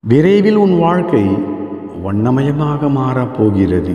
விரைவில் உன் வாழ்க்கை வண்ணமயமாக மாறப்போகிறது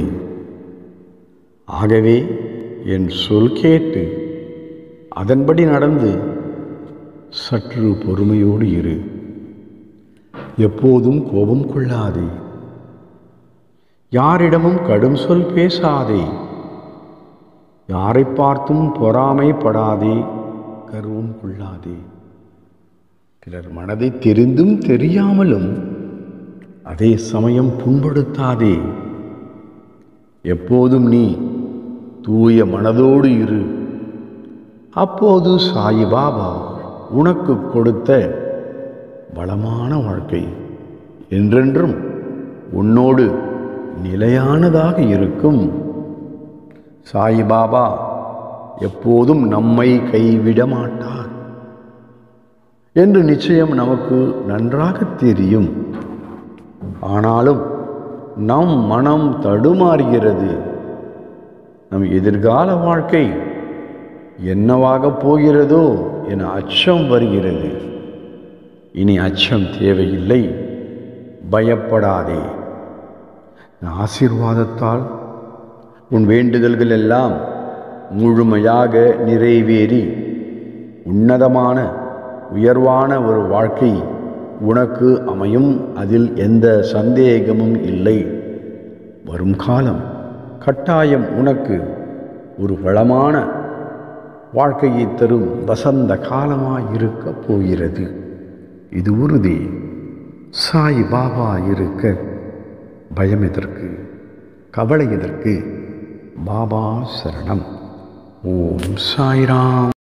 ஆகவே என் சொல் கேட்டு அதன்படி நடந்து சற்று பொறுமையோடு இரு எப்போதும் கோபம் கொள்ளாதே யாரிடமும் கடும் சொல் பேசாதே யாரை பார்த்தும் பொறாமைப்படாதே கர்வம் கொள்ளாதே பிறர் மனதை தெரிந்தும் தெரியாமலும் அதே சமயம் புண்படுத்தாதே எப்போதும் நீ தூய மனதோடு இரு அப்போது சாயிபாபா உனக்கு கொடுத்த வளமான வாழ்க்கை என்றென்றும் உன்னோடு நிலையானதாக இருக்கும் சாயிபாபா எப்போதும் நம்மை கைவிட மாட்டார் என்று நிச்சயம் நமக்கு நன்றாக தெரியும் ஆனாலும் நம் மனம் தடுமாறுகிறது நம் எதிர்கால வாழ்க்கை என்னவாக போகிறதோ என அச்சம் வருகிறது இனி அச்சம் தேவையில்லை பயப்படாதே ஆசீர்வாதத்தால் உன் வேண்டுதல்கள் எல்லாம் முழுமையாக நிறைவேறி உன்னதமான உயர்வான ஒரு வாழ்க்கை உனக்கு அமையும் அதில் எந்த சந்தேகமும் இல்லை வரும் காலம் கட்டாயம் உனக்கு ஒரு வளமான வாழ்க்கையை தரும் வசந்த காலமாய் இருக்கப் போகிறது இது உறுதி சாய் பாபா இருக்க பயம் எதற்கு கவலை எதற்கு பாபா சரணம் ஓம் சாய்ராம்